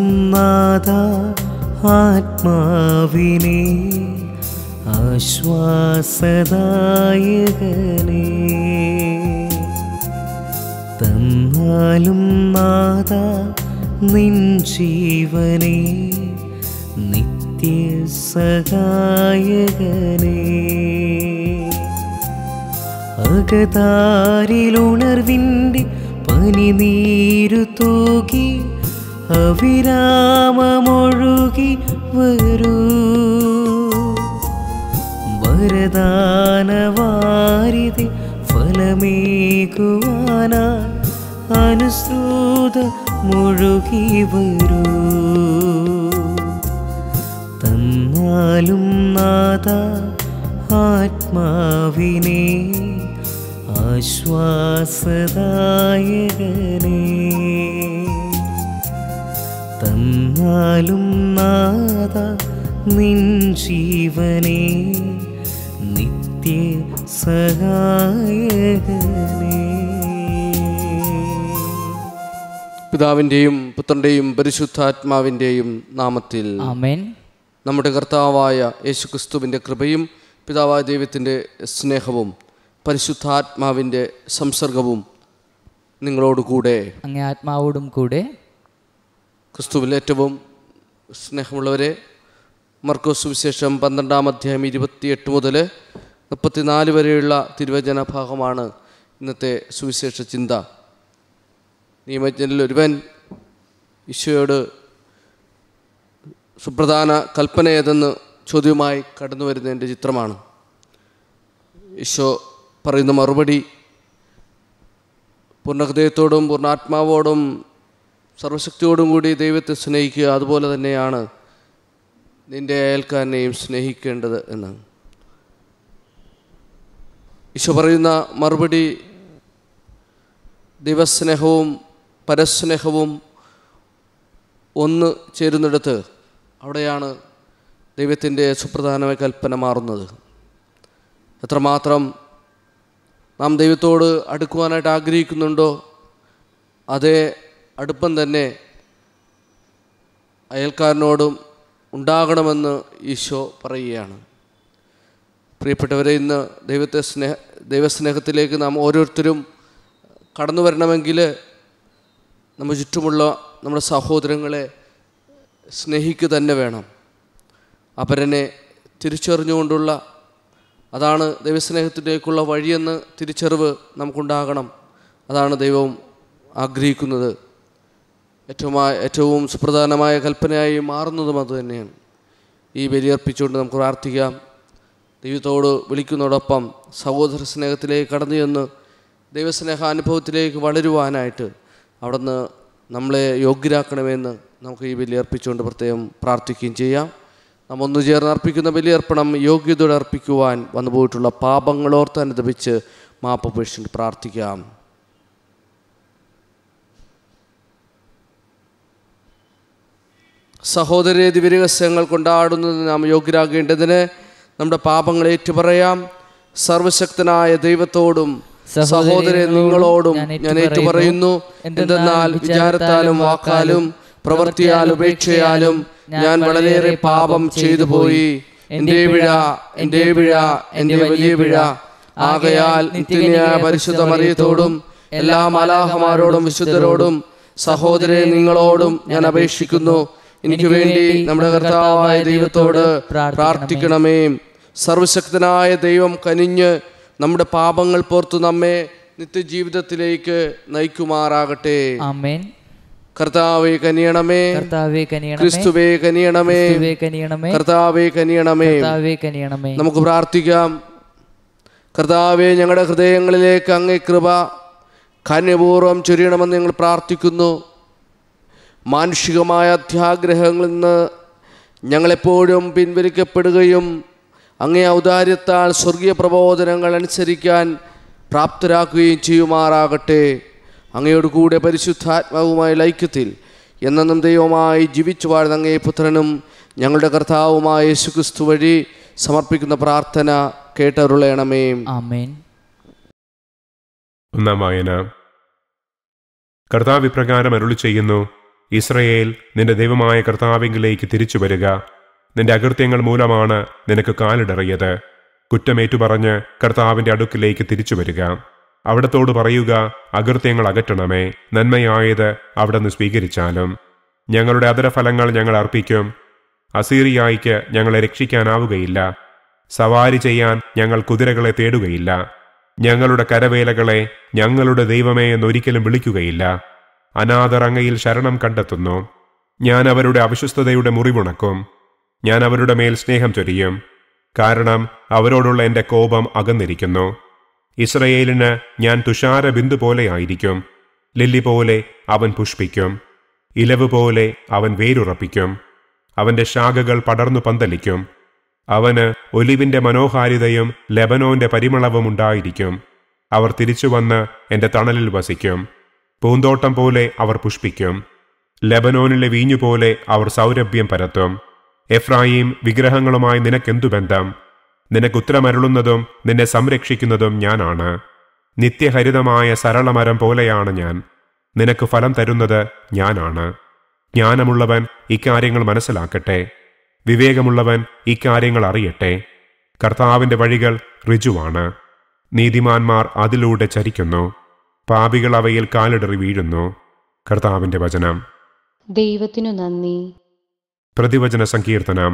നാഥ ആത്മാവിനെ ആശ്വാസദായകനേ തന്നാലും നാഥ നിൻ ജീവനെ നിത്യസഹായകനേ അകതാരിലുണർവിൻ്റെ പനിനീരു തൂകി അവിരാമമൊഴുകി വരൂ വരദാനവാരിതി ഫലമേകുവാനാ അനുസൃത മുഴുകി വരൂ തന്നാലും നാഥ ആത്മാവിനെ ആശ്വാസദായകനേ തന്നാലും നാഥ നിൻ ജീവനെ നിത്യ സഹായകനേ പിതാവിൻ്റെയും പുത്രൻ്റെയും പരിശുദ്ധാത്മാവിൻ്റെയും നാമത്തിൽ ആമേൻ നമ്മുടെ കർത്താവായ യേശുക്രിസ്തുവിൻ്റെ കൃപയും പിതാവായ ദൈവത്തിൻ്റെ സ്നേഹവും പരിശുദ്ധാത്മാവിൻ്റെ സംസർഗവും നിങ്ങളോടുകൂടെ അങ്ങേ ആത്മാവോടും കൂടെ ക്രിസ്തുവിൽ ഏറ്റവും സ്നേഹമുള്ളവരെ മർക്കോസ് സുവിശേഷം പന്ത്രണ്ടാം അധ്യായം ഇരുപത്തിയെട്ട് മുതൽ മുപ്പത്തിനാല് വരെയുള്ള തിരുവചന ഭാഗമാണ് ഇന്നത്തെ സുവിശേഷ ചിന്ത നിയമജ്ഞനിൽ ഒരുവൻ ഈശോയോട് സുപ്രധാന കൽപ്പന ഏതെന്ന് ചോദ്യവുമായി കടന്നു വരുന്നതിൻ്റെ ചിത്രമാണ് ഈശോ പറയുന്ന മറുപടി പൂർണ്ണഹൃദയത്തോടും പൂർണ്ണാത്മാവോടും സർവശക്തിയോടും കൂടി ദൈവത്തെ സ്നേഹിക്കുക അതുപോലെ തന്നെയാണ് നിന്റെ അയൽക്കാരനെയും സ്നേഹിക്കേണ്ടത് എന്ന് ഈശോ പറയുന്ന മറുപടി ദൈവസ്നേഹവും പരസ്നേഹവും ഒന്ന് ചേരുന്നിടത്ത് അവിടെയാണ് ദൈവത്തിൻ്റെ സുപ്രധാനമായ കൽപ്പന മാറുന്നത് എത്രമാത്രം നാം ദൈവത്തോട് അടുക്കുവാനായിട്ട് ആഗ്രഹിക്കുന്നുണ്ടോ അതേ അടുപ്പം തന്നെ അയൽക്കാരനോടും ഉണ്ടാകണമെന്ന് ഈശോ പറയുകയാണ് പ്രിയപ്പെട്ടവരെ ഇന്ന് ദൈവത്തെ സ്നേഹ ദൈവസ്നേഹത്തിലേക്ക് നാം ഓരോരുത്തരും കടന്നു വരണമെങ്കിൽ നമ്മുടെ ചുറ്റുമുള്ള നമ്മുടെ സഹോദരങ്ങളെ സ്നേഹിക്കുക തന്നെ വേണം അപരനെ തിരിച്ചറിഞ്ഞുകൊണ്ടുള്ള അതാണ് ദൈവസ്നേഹത്തിലേക്കുള്ള വഴിയെന്ന് തിരിച്ചറിവ് നമുക്കുണ്ടാകണം അതാണ് ദൈവം ആഗ്രഹിക്കുന്നത് ഏറ്റവും ഏറ്റവും സുപ്രധാനമായ കൽപ്പനയായി മാറുന്നതും അതുതന്നെയാണ് ഈ ബലിയർപ്പിച്ചുകൊണ്ട് നമുക്ക് പ്രാർത്ഥിക്കാം ദൈവത്തോട് വിളിക്കുന്നതോടൊപ്പം സഹോദര സ്നേഹത്തിലേക്ക് കടന്നു ചെന്ന് ദൈവസ്നേഹ അനുഭവത്തിലേക്ക് വളരുവാനായിട്ട് അവിടുന്ന് നമ്മളെ യോഗ്യരാക്കണമെന്ന് നമുക്ക് ഈ ബലിയർപ്പിച്ചുകൊണ്ട് പ്രത്യേകം പ്രാർത്ഥിക്കുകയും ചെയ്യാം നാം ഒന്നു ചേർന്ന് അർപ്പിക്കുന്ന ബലിയർപ്പണം യോഗ്യതയോടെ അർപ്പിക്കുവാൻ വന്നുപോയിട്ടുള്ള പാപങ്ങളോർത്ത് അനുദപിച്ച് മാപ്പപേക്ഷിച്ച് പ്രാർത്ഥിക്കാം സഹോദര ദിവരഹസ്യങ്ങൾ കൊണ്ടാടുന്നതിന് നാം യോഗ്യരാകേണ്ടതിന് നമ്മുടെ പാപങ്ങൾ ഏറ്റുപറയാം സർവശക്തനായ ദൈവത്തോടും സഹോദരൻ നിങ്ങളോടും ഞാൻ ഏറ്റുപറയുന്നു എന്തെന്നാൽ വിചാരത്താലും വാക്കാലും പ്രവൃത്തിയാലും ഉപേക്ഷയാലും ഞാൻ വളരെയേറെ പാപം ചെയ്തു പോയി എന്റെ പിഴ എന്റെ പിഴ എന്റെ വലിയ പിഴ ആകയാൽ നിത്യനായ പരിശുദ്ധ മറിയത്തോടും എല്ലാ മലാഹമാരോടും വിശുദ്ധരോടും സഹോദരൻ നിങ്ങളോടും ഞാൻ അപേക്ഷിക്കുന്നു എനിക്ക് വേണ്ടി നമ്മുടെ കർത്താവായ ദൈവത്തോട് പ്രാർത്ഥിക്കണമേ സർവശക്തനായ ദൈവം കനിഞ്ഞ് നമ്മുടെ പാപങ്ങൾ പുറത്തു നമ്മെ നിത്യജീവിതത്തിലേക്ക് നയിക്കുമാറാകട്ടെ ആമേൻ കർത്താവെ കനിയണമേ കർത്താവേ കനിയണമേ ക്രിസ്തുവേ കനിയണമേ ക്രിസ്തുവേ കനിയണമേ കർത്താവെ കനിയണമേ കർത്താവേ കനിയണമേ നമുക്ക് പ്രാർത്ഥിക്കാം കർത്താവെ ഞങ്ങളുടെ ഹൃദയങ്ങളിലേക്ക് അങ്ങേ കൃപ കന്യപൂർവ്വം ചൊരിയണമെന്ന് ഞങ്ങൾ പ്രാർത്ഥിക്കുന്നു മാനുഷികമായ അത്യാഗ്രഹങ്ങളിൽ നിന്ന് ഞങ്ങളെപ്പോഴും പിൻവലിക്കപ്പെടുകയും അങ്ങേ ഔദാര്യത്താൽ സ്വർഗീയ പ്രബോധനങ്ങൾ അനുസരിക്കാൻ പ്രാപ്തരാക്കുകയും ചെയ്യുമാറാകട്ടെ അങ്ങയോട് കൂടെ പരിശുദ്ധാത്മാവുമായ ലൈക്യത്തിൽ എന്നെന്നും ദൈവമായി ജീവിച്ചു വാഴുന്ന അങ്ങേ പുത്രനും ഞങ്ങളുടെ കർത്താവുമായ യേശുക്രിസ്തു വഴി സമർപ്പിക്കുന്ന പ്രാർത്ഥന കേട്ടരുളയണമേ ആമേൻ ഒന്നാം വായന കർത്താവ് ഇപ്രകാരം അരുളി ചെയ്യുന്നു ഇസ്രയേൽ നിന്റെ ദൈവമായ കർത്താവിങ്കിലേക്ക് തിരിച്ചു വരിക നിന്റെ അകൃത്യങ്ങൾ മൂലമാണ് നിനക്ക് കാലിടറിയത് കുറ്റമേറ്റു പറഞ്ഞ് കർത്താവിന്റെ അടുക്കിലേക്ക് തിരിച്ചു വരിക അവിടത്തോട് പറയുക അകൃത്യങ്ങൾ അകറ്റണമേ നന്മയായത് അവിടുന്ന് സ്വീകരിച്ചാലും ഞങ്ങളുടെ അതരഫലങ്ങൾ ഞങ്ങൾ അർപ്പിക്കും അസീറിയായിക്ക് ഞങ്ങളെ രക്ഷിക്കാനാവുകയില്ല സവാരി ചെയ്യാൻ ഞങ്ങൾ കുതിരകളെ തേടുകയില്ല ഞങ്ങളുടെ കരവേലകളെ ഞങ്ങളുടെ ദൈവമേ എന്നൊരിക്കലും വിളിക്കുകയില്ല അനാഥർ അങ്ങയിൽ ശരണം കണ്ടെത്തുന്നു ഞാൻ അവരുടെ അവിശ്വസ്തതയുടെ മുറിവുണക്കും ഞാൻ അവരുടെ മേൽ സ്നേഹം ചൊരിയും കാരണം അവരോടുള്ള എൻ്റെ കോപം അകന്നിരിക്കുന്നു ഇസ്രയേലിന് ഞാൻ തുഷാര ബിന്ദു പോലെ ആയിരിക്കും ലില്ലി പോലെ അവൻ പുഷ്പിക്കും ഇലവ് പോലെ അവൻ വേരുറപ്പിക്കും അവന്റെ ശാഖകൾ പടർന്നു പന്തലിക്കും അവന് ഒലിവിന്റെ മനോഹാരിതയും ലെബനോന്റെ പരിമളവും ഉണ്ടായിരിക്കും അവർ തിരിച്ചു വന്ന് എന്റെ തണലിൽ വസിക്കും പൂന്തോട്ടം പോലെ അവർ പുഷ്പിക്കും ലെബനോനിലെ വീഞ്ഞുപോലെ അവർ സൗരഭ്യം പരത്തും എഫ്രായിം വിഗ്രഹങ്ങളുമായി നിനക്കെന്തു ബന്ധം നിനക്കുത്തരമരുളുന്നതും നിന്നെ സംരക്ഷിക്കുന്നതും ഞാനാണ് നിത്യഹരിതമായ സരളമരം പോലെയാണ് ഞാൻ നിനക്ക് ഫലം തരുന്നത് ഞാനാണ് ജ്ഞാനമുള്ളവൻ ഇക്കാര്യങ്ങൾ മനസ്സിലാക്കട്ടെ വിവേകമുള്ളവൻ ഇക്കാര്യങ്ങൾ അറിയട്ടെ കർത്താവിന്റെ വഴികൾ ഋജുവാണ് നീതിമാന്മാർ അതിലൂടെ ചരിക്കുന്നു പാപികൾ അവയിൽ കാലിടറി വീഴുന്നു കർത്താവിന്റെ വചനം ദൈവത്തിനു നന്ദി പ്രതിവചന സങ്കീർത്തനം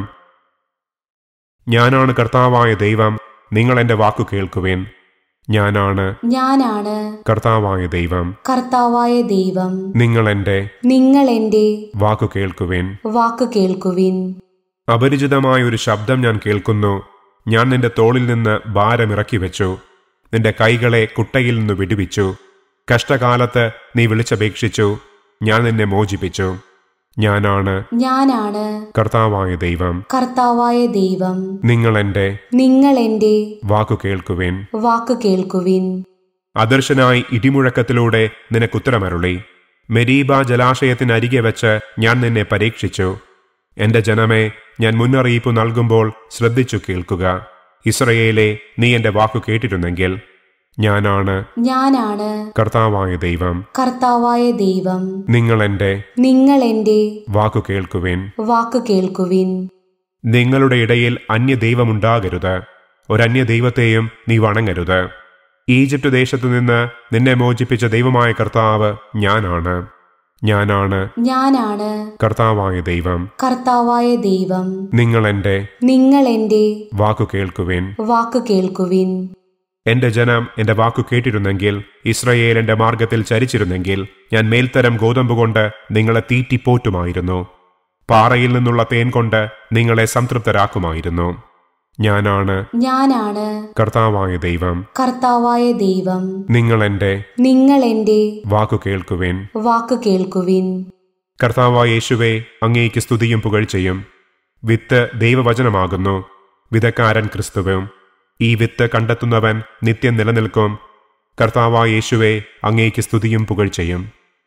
ഞാനാണ് കർത്താവായ ദൈവം നിങ്ങൾ എന്റെ വാക്കു കേൾക്കുവിൻ ഞാനാണ് ഞാനാണ് കർത്താവായ ദൈവം കർത്താവായ ദൈവം നിങ്ങൾ എന്റെ നിങ്ങൾ എൻ്റെ വാക്കു കേൾക്കുവിൻ വാക്ക് കേൾക്കുവിൻ അപരിചിതമായ ഒരു ശബ്ദം ഞാൻ കേൾക്കുന്നു ഞാൻ നിന്റെ തോളിൽ നിന്ന് ഭാരമിറക്കി വെച്ചു നിന്റെ കൈകളെ കുട്ടയിൽ നിന്ന് വിടുവിച്ചു കഷ്ടകാലത്ത് നീ വിളിച്ചപേക്ഷിച്ചു ഞാൻ നിന്നെ മോചിപ്പിച്ചു ഞാനാണ് ഞാനാണ് കർത്താവായ ദൈവം കർത്താവായ ദൈവം നിങ്ങൾ എന്റെ നിങ്ങൾ എൻ്റെ വാക്കു കേൾക്കുവിൻ വാക്ക് കേൾക്കുവിൻ അദർശനായി ഇടിമുഴക്കത്തിലൂടെ നിനക്കുത്തരമരുളി മെരീബ ജലാശയത്തിനരികെ വെച്ച് ഞാൻ നിന്നെ പരീക്ഷിച്ചു എന്റെ ജനമേ ഞാൻ മുന്നറിയിപ്പ് നൽകുമ്പോൾ ശ്രദ്ധിച്ചു കേൾക്കുക ഇസ്രയേലെ നീ എന്റെ വാക്കു കേട്ടിരുന്നെങ്കിൽ ഞാനാണ് ഞാനാണ് കർത്താവായ ദൈവം കർത്താവായ ദൈവം നിങ്ങൾ എന്റെ നിങ്ങൾ എൻ്റെ വാക്കു കേൾക്കുവിൻ വാക്ക് കേൾക്കുവിൻ നിങ്ങളുടെ ഇടയിൽ അന്യ ദൈവമുണ്ടാകരുത് ഒരന്യ ദൈവത്തെയും നീ വണങ്ങരുത് ഈജിപ്റ്റ് ദേശത്തു നിന്ന് നിന്നെ മോചിപ്പിച്ച ദൈവമായ കർത്താവ് ഞാനാണ് ഞാനാണ് ഞാനാണ് കർത്താവായ ദൈവം കർത്താവായ ദൈവം നിങ്ങൾ എന്റെ നിങ്ങൾ എൻ്റെ വാക്കു കേൾക്കുവിൻ വാക്ക് കേൾക്കുവിൻ എന്റെ ജനം എന്റെ വാക്കു കേട്ടിരുന്നെങ്കിൽ ഇസ്രയേൽ എന്റെ മാർഗത്തിൽ ചരിച്ചിരുന്നെങ്കിൽ ഞാൻ മേൽത്തരം ഗോതമ്പ് കൊണ്ട് നിങ്ങളെ തീറ്റിപ്പോറ്റുമായിരുന്നു പാറയിൽ നിന്നുള്ള തേൻ കൊണ്ട് നിങ്ങളെ സംതൃപ്തരാക്കുമായിരുന്നു ഞാനാണ് ഞാനാണ് കർത്താവായ ദൈവം കർത്താവായ ദൈവം നിങ്ങൾ എന്റെ നിങ്ങൾ എൻ്റെ വാക്കു കേൾക്കുവിൻ വാക്ക് കേൾക്കുവിൻ കർത്താവായ യേശുവേ അങ്ങേക്ക് സ്തുതിയും പുകഴ്ചയും വിത്ത് ദൈവവചനമാകുന്നു വിധക്കാരൻ ക്രിസ്തുവും ഈ വിത്ത് കണ്ടെത്തുന്നവൻ നിത്യം നിലനിൽക്കും കർത്താവായ യേശുവേ അങ്ങേക്ക് സ്തുതിയും പുകഴ്ചയും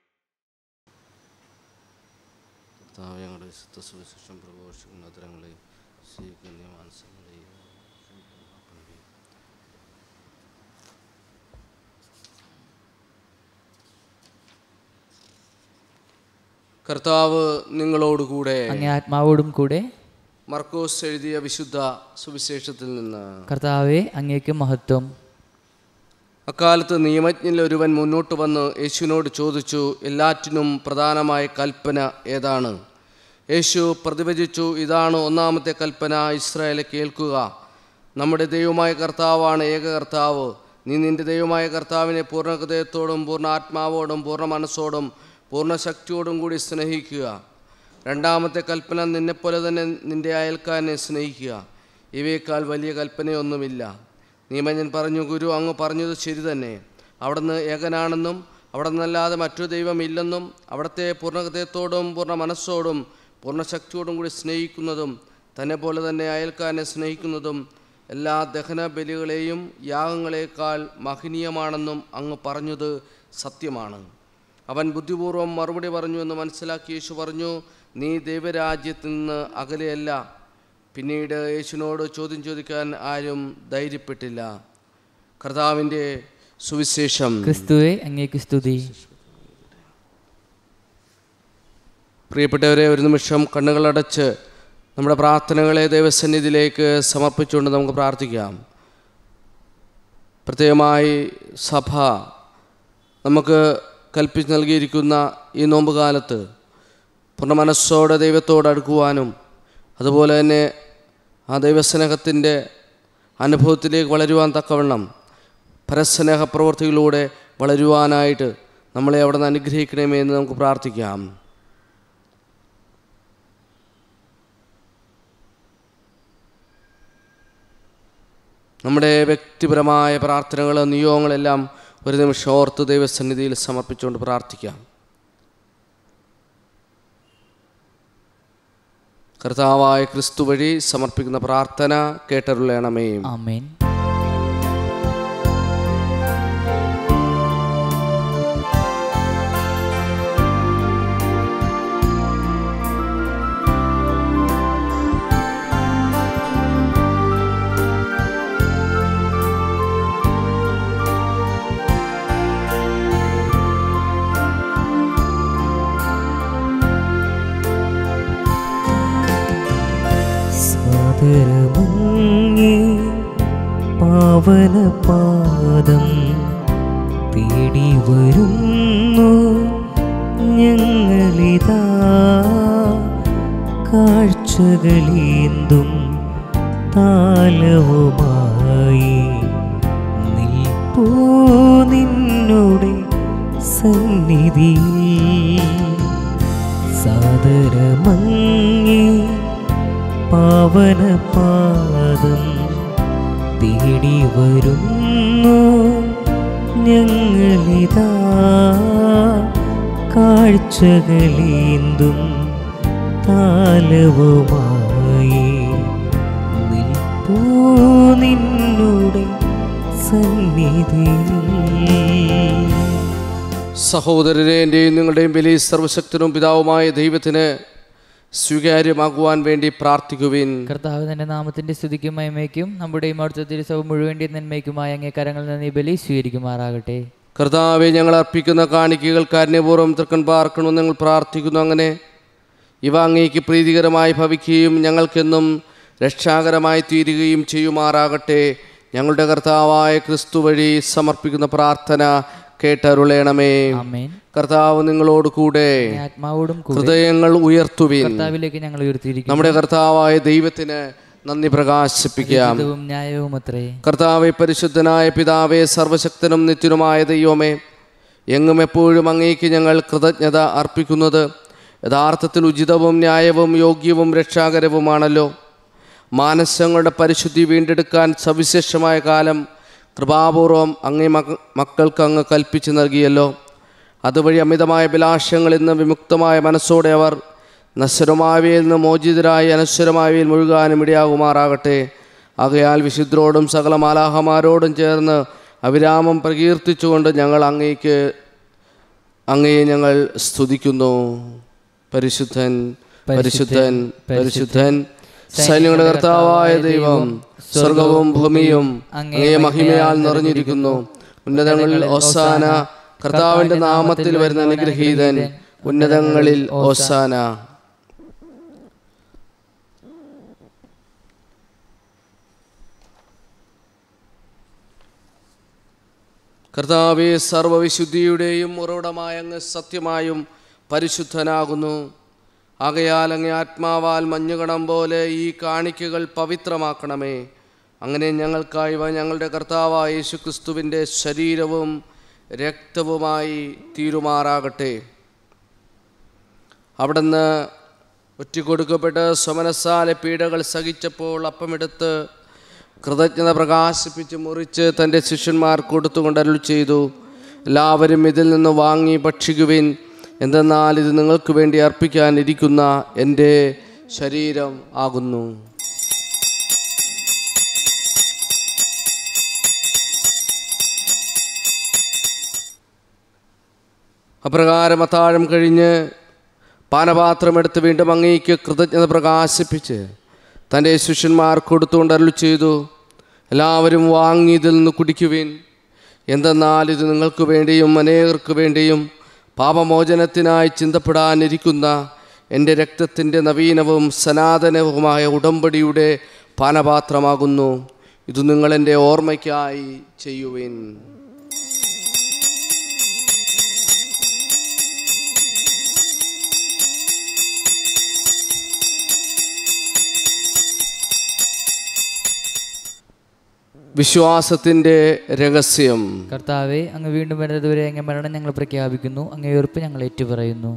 കർത്താവ് ഞങ്ങളുടെ വിശുദ്ധ സുവിശേഷം പ്രഘോഷിക്കുന്ന അതരങ്ങളെ സ്വീകരിക്കുന്ന മാനസങ്ങളെ കർത്താവ് നിങ്ങളോടുകൂടെ അങ്ങേ ആത്മാവോടും കൂടെ മർക്കോസ് എഴുതിയ വിശുദ്ധ സുവിശേഷത്തിൽ നിന്ന് കർത്താവെ അങ്ങേക്ക് മഹത്വം അക്കാലത്ത് നിയമജ്ഞനിൽ ഒരുവൻ മുന്നോട്ട് വന്ന് യേശുവിനോട് ചോദിച്ചു എല്ലാറ്റിനും പ്രധാനമായ കൽപ്പന ഏതാണ് യേശു പ്രതിവചിച്ചു ഇതാണ് ഒന്നാമത്തെ കൽപ്പന ഇസ്രായേലെ കേൾക്കുക നമ്മുടെ ദൈവമായ കർത്താവാണ് ഏക കർത്താവ് നീ നിന്റെ ദൈവമായ കർത്താവിനെ പൂർണ്ണ ഹൃദയത്തോടും പൂർണ്ണ ആത്മാവോടും പൂർണ്ണ മനസ്സോടും പൂർണ്ണ ശക്തിയോടും കൂടി സ്നേഹിക്കുക രണ്ടാമത്തെ കൽപ്പന നിന്നെപ്പോലെ തന്നെ നിന്റെ അയൽക്കാരനെ സ്നേഹിക്കുക ഇവയേക്കാൾ വലിയ കൽപ്പനയൊന്നുമില്ല നിയമജൻ പറഞ്ഞു ഗുരു അങ്ങ് പറഞ്ഞത് ശരി തന്നെ അവിടുന്ന് ഏകനാണെന്നും അവിടെ നിന്നല്ലാതെ മറ്റൊരു ദൈവമില്ലെന്നും അവിടുത്തെ പൂർണ്ണ ഹൃദയത്തോടും പൂർണ്ണ മനസ്സോടും പൂർണ്ണ ശക്തിയോടും കൂടി സ്നേഹിക്കുന്നതും തന്നെ പോലെ തന്നെ അയൽക്കാരനെ സ്നേഹിക്കുന്നതും എല്ലാ ദഹന ബലികളെയും യാഗങ്ങളെക്കാൾ മഹനീയമാണെന്നും അങ്ങ് പറഞ്ഞത് സത്യമാണ് അവൻ ബുദ്ധിപൂർവ്വം മറുപടി പറഞ്ഞു എന്ന് മനസ്സിലാക്കി യേശു പറഞ്ഞു നീ ദൈവരാജ്യത്തിൽ നിന്ന് അകലെയല്ല പിന്നീട് യേശുവിനോട് ചോദ്യം ചോദിക്കാൻ ആരും ധൈര്യപ്പെട്ടില്ല കർത്താവിൻ്റെ സുവിശേഷം ക്രിസ്തുവെ അങ്ങേക്ക് സ്തുതി പ്രിയപ്പെട്ടവരെ ഒരു നിമിഷം കണ്ണുകളടച്ച് നമ്മുടെ പ്രാർത്ഥനകളെ ദൈവസന്നിധിയിലേക്ക് സമർപ്പിച്ചുകൊണ്ട് നമുക്ക് പ്രാർത്ഥിക്കാം പ്രത്യേകമായി സഭ നമുക്ക് കൽപ്പിച്ച് നൽകിയിരിക്കുന്ന ഈ നോമ്പ് കാലത്ത് പൂർണ്ണ മനസ്സോടെ ദൈവത്തോട് അടുക്കുവാനും അതുപോലെ തന്നെ ആ ദൈവസ്നേഹത്തിൻ്റെ അനുഭവത്തിലേക്ക് വളരുവാൻ തക്കവണ്ണം പരസ്നേഹ പ്രവൃത്തികളിലൂടെ വളരുവാനായിട്ട് നമ്മളെ അവിടെ നിന്ന് അനുഗ്രഹിക്കണമേ എന്ന് നമുക്ക് പ്രാർത്ഥിക്കാം നമ്മുടെ വ്യക്തിപരമായ പ്രാർത്ഥനകൾ നിയോഗങ്ങളെല്ലാം ഒരു നിമിഷം ഓർത്ത് ദൈവസന്നിധിയിൽ സമർപ്പിച്ചുകൊണ്ട് പ്രാർത്ഥിക്കാം കർത്താവായ ക്രിസ്തു വഴി സമർപ്പിക്കുന്ന പ്രാർത്ഥന കേട്ടരുളയണമേ ആമേൻ സാദരമങ്ങേ പാവന പാദം തേടി വരുന്നു ഞങ്ങളിതാ കാഴ്ചകളേന്തും താലവുമായി നിൽപ്പൂ നിന്നുടെ സന്നിധിയിൽ സാദരമങ്ങേ പാവനപാദം തേടി വരുന്നു ഞങ്ങളിതാ കാഴ്ചകളേന്തും താലവുമായി നിൽപ്പൂ നിന്നുടെ സന്നിധിയിൽ സഹോദരരെ എൻ്റെയും നിങ്ങളുടെയും ബലി സർവശക്തനും പിതാവുമായ ദൈവത്തിന് സ്വീകാര്യമാകുവാൻ വേണ്ടി പ്രാർത്ഥിക്കുവിൻ കർത്താവ് തന്റെ നാമത്തിന്റെ സ്തുതിക്കും മഹിമയ്ക്കും നമ്മുടെയും അവിടുത്തെ തിരുസഭ മുഴുവൻ്റെ നന്മയ്ക്കുമായി അങ്ങേ കരങ്ങളിൽ നിന്ന് ഈ ബലി സ്വീകരിക്കുമാറാകട്ടെ കർത്താവെ ഞങ്ങൾ അർപ്പിക്കുന്ന കാണിക്കകൾ കാരുണ്യപൂർവ്വം തൃക്കൺ പാർക്കണമെന്ന് ഞങ്ങൾ പ്രാർത്ഥിക്കുന്നു അങ്ങനെ ഇവ അങ്ങേക്ക് പ്രീതികരമായി ഭവിക്കുകയും ഞങ്ങൾക്കെന്നും രക്ഷാകരമായി തീരുകയും ചെയ്യുമാറാകട്ടെ ഞങ്ങളുടെ കർത്താവായ ക്രിസ്തു വഴി സമർപ്പിക്കുന്ന പ്രാർത്ഥന കേട്ടരുളയണമേ ആമേൻ കർത്താവ് നിങ്ങളോട് കൂടെ അങ്ങേ ആത്മാവോടും കൂടെ ഹൃദയങ്ങൾ ഉയർത്തുവിൻ കർത്താവിലേക്ക് ഞങ്ങൾ ഉയർത്തിയിരിക്കുന്നു നമ്മുടെ കർത്താവായ ദൈവത്തിന് നന്ദി പ്രകാശിപ്പിക്കാം ഹിതവും ന്യായവും അത്രേ കർത്താവെ പരിശുദ്ധനായ പിതാവേ സർവശക്തനും നിത്യനുമായ ദൈവമേ എങ്ങും എപ്പോഴും അങ്ങേക്ക് ഞങ്ങൾ കൃതജ്ഞത അർപ്പിക്കുന്നത് യഥാർത്ഥത്തിൽ ഉചിതവും ന്യായവും യോഗ്യവും രക്ഷാകരവുമാണല്ലോ മാനസങ്ങളുടെ പരിശുദ്ധി വീണ്ടെടുക്കാൻ സവിശേഷമായ കാലം കൃപാപൂർവം അങ്ങേ മക മക്കൾക്ക് അങ്ങ് കൽപ്പിച്ചു നൽകിയല്ലോ അതുവഴി അമിതമായ അഭിലാഷങ്ങളിൽ നിന്ന് വിമുക്തമായ മനസ്സോടെ അവർ നശ്വരമായവയിൽ നിന്ന് മോചിതരായി അനശ്വരമായവയിൽ മുഴുകാനും ഇടയാകുമാറാകട്ടെ ആകയാൽ വിശുദ്ധരോടും സകല മാലാഹമാരോടും ചേർന്ന് അവിരാമം പ്രകീർത്തിച്ചുകൊണ്ട് ഞങ്ങൾ അങ്ങേക്ക് അങ്ങയെ ഞങ്ങൾ സ്തുതിക്കുന്നു പരിശുദ്ധൻ പരിശുദ്ധൻ പരിശുദ്ധൻ സൈന്യങ്ങളുടെ കർത്താവായ ദൈവം സ്വർഗവും ഭൂമിയും അങ്ങേ മഹിമയാൽ നിറഞ്ഞിരിക്കുന്നു ഉന്നതങ്ങളിൽ ഓസാന കർത്താവിന്റെ നാമത്തിൽ വരുന്ന അനുഗ്രഹീതൻ ഉന്നതങ്ങളിൽ ഓസാന കർത്താവെ സർവവിശുദ്ധിയുടെയും ഉറവിടമായ അങ്ങ് സത്യമായും പരിശുദ്ധനാകുന്നു ആകയാൽ അങ്ങ് ആത്മാവാൽ മഞ്ഞുകണം പോലെ ഈ കാണിക്കകൾ പവിത്രമാക്കണമേ അങ്ങനെ ഞങ്ങൾക്കായി ഇവ ഞങ്ങളുടെ കർത്താവായ യേശുക്രിസ്തുവിൻ്റെ ശരീരവും രക്തവുമായി തീരുമാറാകട്ടെ അവിടുന്ന് ഒറ്റിക്കൊടുക്കപ്പെട്ട് സ്വമനസാലെ പീഡകൾ സഹിച്ചപ്പോൾ അപ്പമെടുത്ത് കൃതജ്ഞത പ്രകാശിപ്പിച്ച് മുറിച്ച് തൻ്റെ ശിഷ്യന്മാർ കൊടുത്തുകൊണ്ട് അരുൾ ചെയ്തു എല്ലാവരും ഇതിൽ നിന്ന് വാങ്ങി ഭക്ഷിക്കുവിൻ എന്തെന്നാൽ ഇത് നിങ്ങൾക്ക് വേണ്ടി അർപ്പിക്കാനിരിക്കുന്ന എൻ്റെ ശരീരം ആകുന്നു അപ്രകാരം അത്താഴം കഴിഞ്ഞ് പാനപാത്രമെടുത്ത് വീണ്ടും അങ്ങേക്ക് കൃതജ്ഞത പ്രകാശിപ്പിച്ച് തൻ്റെ ശിഷ്യന്മാർ കൊടുത്തുകൊണ്ട് അരുൾ ചെയ്തു എല്ലാവരും വാങ്ങി ഇതിൽ നിന്ന് കുടിക്കുവിൻ എന്തെന്നാൽ ഇത് നിങ്ങൾക്ക് വേണ്ടിയും അനേകർക്ക് വേണ്ടിയും പാപമോചനത്തിനായി ചിന്തപ്പെടാനിരിക്കുന്ന എൻ്റെ രക്തത്തിൻ്റെ നവീനവും സനാതനവുമായ ഉടമ്പടിയുടെ പാനപാത്രമാകുന്നു ഇത് നിങ്ങൾ എൻ്റെ ഓർമ്മയ്ക്കായി ചെയ്യുവിൻ വിശ്വാസത്തിൻ്റെ രഹസ്യം കർത്താവെ അങ്ങ് വീണ്ടും വരുന്നതുവരെ അങ്ങ് മരണം ഞങ്ങൾ പ്രഖ്യാപിക്കുന്നു അങ്ങേ ഉറപ്പ് ഞങ്ങൾ ഏറ്റുപറയുന്നു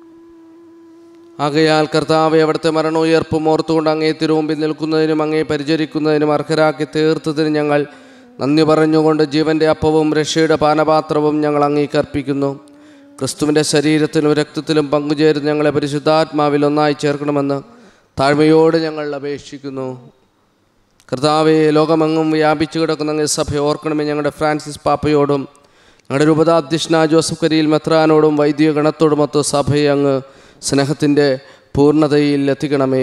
ആകയാൽ കർത്താവെ അവിടുത്തെ മരണോയർപ്പും ഓർത്തുകൊണ്ട് അങ്ങേ തിരുമുമ്പിൽ നിൽക്കുന്നതിനും അങ്ങേ പരിചരിക്കുന്നതിനും അർഹരാക്കി തീർത്തതിന് ഞങ്ങൾ നന്ദി പറഞ്ഞുകൊണ്ട് ജീവൻ്റെ അപ്പവും രക്ഷയുടെ പാനപാത്രവും ഞങ്ങൾ അങ്ങേക്ക് അർപ്പിക്കുന്നു ക്രിസ്തുവിൻ്റെ ശരീരത്തിലും രക്തത്തിലും പങ്കുചേരുന്ന ഞങ്ങളെ പരിശുദ്ധാത്മാവിൽ ഒന്നായി ചേർക്കണമെന്ന് താഴ്മയോട് ഞങ്ങൾ അപേക്ഷിക്കുന്നു കർത്താവെ ലോകമെങ്ങും വ്യാപിച്ചു കിടക്കുന്ന അങ്ങേ സഭ ഓർക്കണമേ ഞങ്ങളുടെ ഫ്രാൻസിസ് പാപ്പയോടും ഞങ്ങളുടെ രൂപതാധ്യക്ഷന ജോസഫ് കരിയിൽ മെത്രാനോടും വൈദിക ഗണത്തോടുമൊത്ത് സഭയെ അങ്ങ് സ്നേഹത്തിൻ്റെ പൂർണ്ണതയിൽ എത്തിക്കണമേ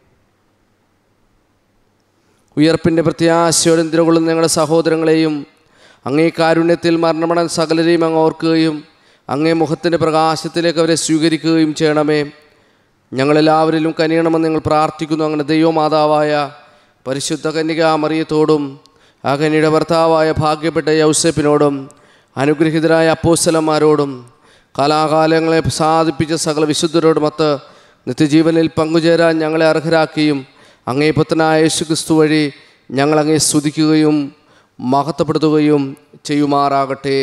ഉയർപ്പിൻ്റെ പ്രത്യാശയോടെ നിലകൊള്ളുന്ന ഞങ്ങളുടെ സഹോദരങ്ങളെയും അങ്ങേ കാരുണ്യത്തിൽ മരണമടൻ സകലരെയും അങ്ങ് ഓർക്കുകയും അങ്ങേ മുഖത്തിൻ്റെ പ്രകാശത്തിലേക്ക് അവരെ സ്വീകരിക്കുകയും ചെയ്യണമേ ഞങ്ങളെല്ലാവരിലും കനിയണമെന്ന് ഞങ്ങൾ പ്രാർത്ഥിക്കുന്നു അങ്ങനെ ദൈവമാതാവായ പരിശുദ്ധ കന്യക മറിയത്തോടും ആ കന്യയുടെ ഭർത്താവായ ഭാഗ്യപ്പെട്ട യൗസപ്പിനോടും അനുഗ്രഹീതരായ അപ്പോസ്തലന്മാരോടും കാലാകാലങ്ങളെ സാധിപ്പിച്ച സകല വിശുദ്ധരോടുമൊത്ത് നിത്യജീവനിൽ പങ്കുചേരാൻ ഞങ്ങളെ അർഹരാക്കിയും അങ്ങേ പുത്രനായ യേശുക്രിസ്തു വഴി ഞങ്ങൾ അങ്ങേ സ്തുതിക്കുകയും മഹത്വപ്പെടുത്തുകയും ചെയ്യുമാറാകട്ടെ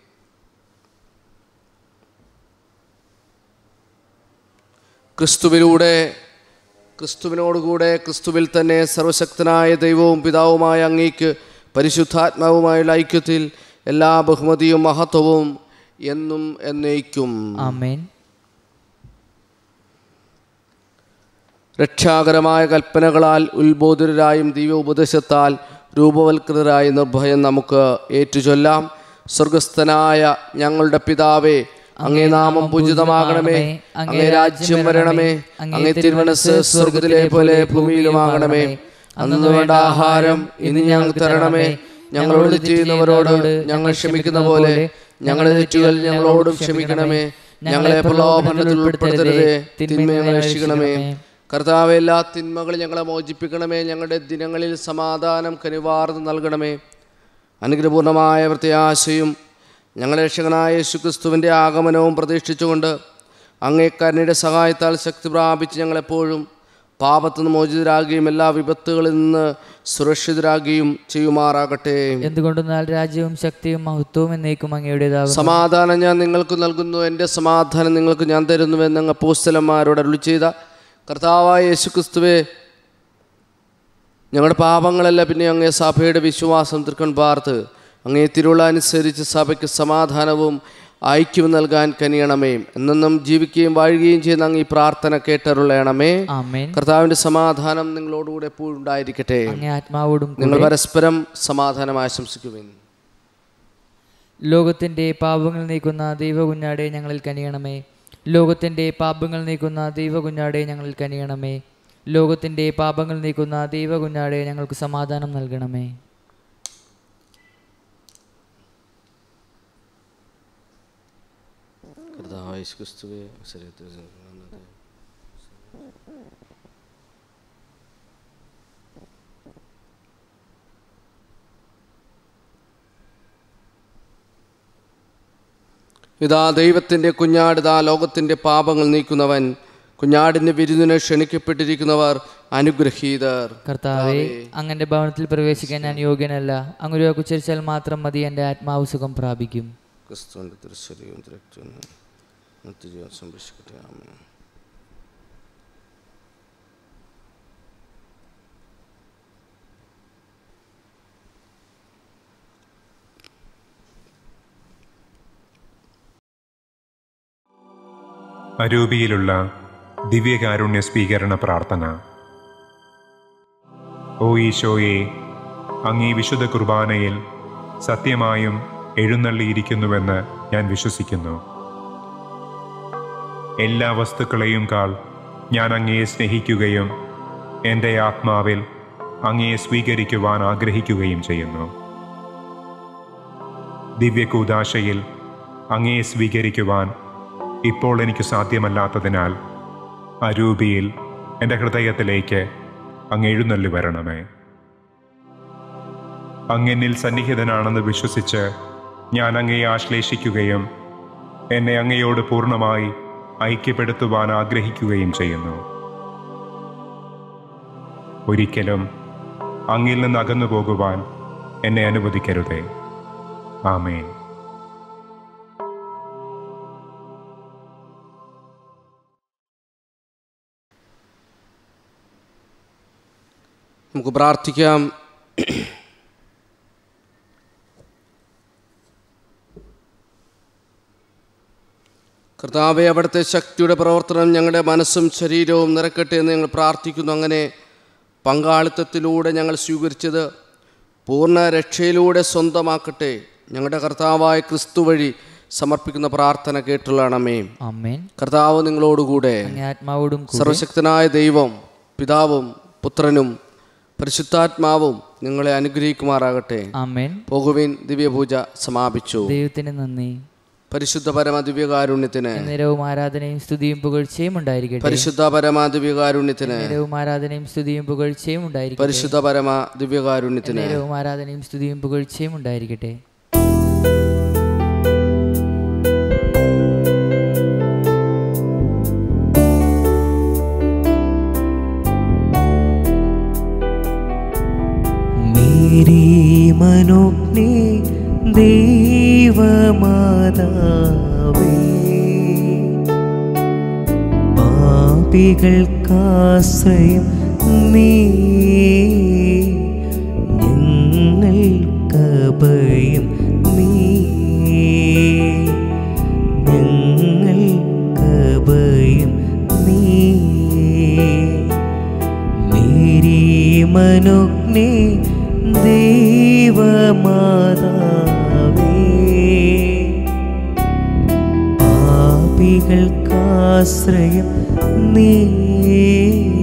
ക്രിസ്തുവിലൂടെ ക്രിസ്തുവിനോടുകൂടെ ക്രിസ്തുവിൽ തന്നെ സർവശക്തനായ ദൈവവും പിതാവുമായ അങ്ങേക്ക് പരിശുദ്ധാത്മാവുമായുള്ള ഐക്യത്തിൽ എല്ലാ ബഹുമതിയും മഹത്വവും എന്നും എന്നേക്കും ആമേൻ രക്ഷാകരമായ കൽപ്പനകളാൽ ഉത്ബോധിതരായും ദിവ്യ ഉപദേശത്താൽ രൂപവൽകൃതരായ നിർഭയം നമുക്ക് ഏറ്റുചൊല്ലാം സ്വർഗസ്ഥനായ ഞങ്ങളുടെ പിതാവേ അങ്ങേ നാമം പൂജിതമാകണമേ അങ്ങേ രാജ്യം വരണമേ അങ്ങേ തിരുമനസ് സ്വർഗത്തിലെ പോലെ ഭൂമിയിലുമാകണമേ അന്ന് വേണ്ട ആഹാരം ഇനി ഞങ്ങൾക്ക് തരണമേ ഞങ്ങളോട് ചെയ്യുന്നവരോട് ഞങ്ങൾ ക്ഷമിക്കുന്ന പോലെ ഞങ്ങളുടെ തെറ്റുകൾ ഞങ്ങളോടും ക്ഷമിക്കണമേ ഞങ്ങളെ പ്രലോഭനത്തിൽ ഉൾപ്പെടുത്തരുതേ തിന്മ ഞങ്ങളെ രക്ഷിക്കണമേ കർത്താവ് എല്ലാ തിന്മകളും ഞങ്ങളെ മോചിപ്പിക്കണമേ ഞങ്ങളുടെ ദിനങ്ങളിൽ സമാധാനം കനിവാർന്ന് നൽകണമേ അനുഗ്രഹപൂർണമായ പ്രത്യാശയും ഞങ്ങളുടെ രക്ഷകനായ യേശുക്രിസ്തുവിൻ്റെ ആഗമനവും പ്രതീക്ഷിച്ചുകൊണ്ട് അങ്ങേ കരുണയുടെ സഹായത്താൽ ശക്തി പ്രാപിച്ച് ഞങ്ങളെപ്പോഴും പാപത്തു നിന്ന് മോചിതരാകുകയും എല്ലാ വിപത്തുകളിൽ നിന്ന് സുരക്ഷിതരാകുകയും ചെയ്യുമാറാകട്ടെ എന്തുകൊണ്ടെന്നാൽ രാജ്യവും ശക്തിയും മഹത്വവും എന്നേക്കും അങ്ങയുടേതാകും സമാധാനം ഞാൻ നിങ്ങൾക്ക് നൽകുന്നു എൻ്റെ സമാധാനം നിങ്ങൾക്ക് ഞാൻ തരുന്നുവെന്ന് അങ്ങ് അപ്പോസ്തലന്മാരോട് അരുളി ചെയ്ത കർത്താവായ യേശുക്രിസ്തുവേ ഞങ്ങളുടെ പാപങ്ങളല്ല പിന്നെ അങ്ങേ സഭയുടെ വിശ്വാസം തൃക്കൺ പാർത്ത് അങ്ങേ തിരുള അനുസരിച്ച് സഭയ്ക്ക് സമാധാനവും ഐക്യവും നൽകാൻ കനിയണമേ എന്നെന്നും ജീവിക്കുകയും വാഴുകയും ചെയ്യുന്ന അങ്ങ് ഈ പ്രാർത്ഥന കേട്ടരുളയണമേ ആമേൻ കർത്താവിൻ്റെ സമാധാനം നിങ്ങളോടുകൂടെ എപ്പോഴും ഉണ്ടായിരിക്കട്ടെ അങ്ങേ ആത്മാവോടും കൂടെ നിങ്ങൾ പരസ്പരം സമാധാനം ആശംസിക്കുവിൻ ലോകത്തിന്റെ പാപങ്ങൾ നീക്കുന്ന ദൈവകുഞ്ഞാടെ ഞങ്ങളിൽ കനിയണമേ ലോകത്തിന്റെ പാപങ്ങൾ നീക്കുന്ന ദൈവകുഞ്ഞാടെ ഞങ്ങളിൽ കനിയണമേ ലോകത്തിന്റെ പാപങ്ങൾ നീക്കുന്ന ദൈവകുഞ്ഞാടെ ഞങ്ങൾക്ക് സമാധാനം നൽകണമേ കർത്താവായ യേശുക്രിസ്തുവേ ശരീരത്തിൽ വന്നത് ഇതാ ദൈവത്തിൻ്റെ കുഞ്ഞാട് ഇതാ ലോകത്തിൻ്റെ പാപങ്ങൾ നീക്കുന്നവൻ കുഞ്ഞാടിൻ്റെ വിരുന്നിന് ക്ഷണിക്കപ്പെട്ടിരിക്കുന്നവർ അനുഗ്രഹീതർ കർത്താവെ അങ്ങന്റെ ഭവനത്തിൽ പ്രവേശിക്കാൻ ഞാൻ യോഗ്യനല്ല അങ്ങൊരു ഉച്ചരിച്ചാൽ മാത്രം മതി എൻ്റെ ആത്മാവ് സുഖം പ്രാപിക്കും ക്രിസ്തുവിൻ്റെ തിരുശരീരവും തിരക്റ്റും നിത്യജീവൻ സംരക്ഷിക്കട്ടെ ആമേൻ അരൂപിയിലുള്ള ദിവ്യകാരുണ്യ സ്വീകരണ പ്രാർത്ഥന ഓ ഈശോയെ അങ്ങീ വിശുദ്ധ കുർബാനയിൽ സത്യമായും എഴുന്നള്ളിയിരിക്കുന്നുവെന്ന് ഞാൻ വിശ്വസിക്കുന്നു എല്ലാ വസ്തുക്കളെയും കാൾ ഞാൻ അങ്ങയെ സ്നേഹിക്കുകയും എൻ്റെ ആത്മാവിൽ അങ്ങയെ സ്വീകരിക്കുവാൻ ആഗ്രഹിക്കുകയും ചെയ്യുന്നു ദിവ്യകൂദാശയിൽ അങ്ങയെ സ്വീകരിക്കുവാൻ ഇപ്പോൾ എനിക്ക് സാധ്യമല്ലാത്തതിനാൽ അരൂപിയിൽ എൻ്റെ ഹൃദയത്തിലേക്ക് അങ്ങ് എഴുന്നള്ളി വരണമേ അങ്ങെന്നിൽ സന്നിഹിതനാണെന്ന് വിശ്വസിച്ച് ഞാൻ അങ്ങയെ ആശ്ലേഷിക്കുകയും എന്നെ അങ്ങയോട് പൂർണ്ണമായി ഐക്യപ്പെടുത്തുവാൻ ആഗ്രഹിക്കുകയും ചെയ്യുന്നു ഒരിക്കലും അങ്ങിൽ നിന്ന് അകന്നു പോകുവാൻ എന്നെ അനുവദിക്കരുതേ ആമേൻ നമുക്ക് പ്രാർത്ഥിക്കാം കർത്താവെ അവിടുത്തെ ശക്തിയുടെ പ്രവർത്തനം ഞങ്ങളുടെ മനസ്സും ശരീരവും നിറക്കട്ടെ എന്ന് ഞങ്ങൾ പ്രാർത്ഥിക്കുന്നു അങ്ങനെ പങ്കാളിത്തത്തിലൂടെ ഞങ്ങൾ സ്വീകരിച്ചത് പൂർണ്ണ രക്ഷയിലൂടെ സ്വന്തമാക്കട്ടെ ഞങ്ങളുടെ കർത്താവായ ക്രിസ്തു വഴി സമർപ്പിക്കുന്ന പ്രാർത്ഥന കേട്ടുള്ളണമേ അമ്മേൻ കർത്താവ് നിങ്ങളോടുകൂടെ അങ്ങേ ആത്മാവോടും കൂടെ സർവശക്തനായ ദൈവം പിതാവും പുത്രനും പരിശുദ്ധാത്മാവും നിങ്ങളെ അനുഗ്രഹിക്കുമാറാകട്ടെ അമ്മേൻ പോകുവിൻ ദിവ്യപൂജ സമാപിച്ചു ദൈവത്തിന് നന്ദി പരിശുദ്ധ പരമ ദിവ്യകാരുണ്യത്തിന് നേരവും ആരാധനയും സ്തുതിയും പുകഴ്ചയും ഉണ്ടായിരിക്കട്ടെ പരിശുദ്ധ പരമ ദിവ്യകാരുണ്യത്തിന് നേരവും ആരാധനയും സ്തുതിയും പുകഴ്ചയും ഉണ്ടായിരിക്കട്ടെ പരിശുദ്ധ പരമ ദിവ്യകാരുണ്യത്തിന് നേരവും ആരാധനയും സ്തുതിയും പുകഴ്ചയും ഉണ്ടായിരിക്കട്ടെ മേരി മനോജ്ഞേ ദേവമാതാവേ പാപികൾക്കാശ്രയം നീ ഞങ്ങൾക്കഭയം നീ ഞങ്ങൾക്കഭയം നീ മേരി മനോജ്ഞേ ദേവമാതാവേ പാപികൾക്കാശ്രയം നീ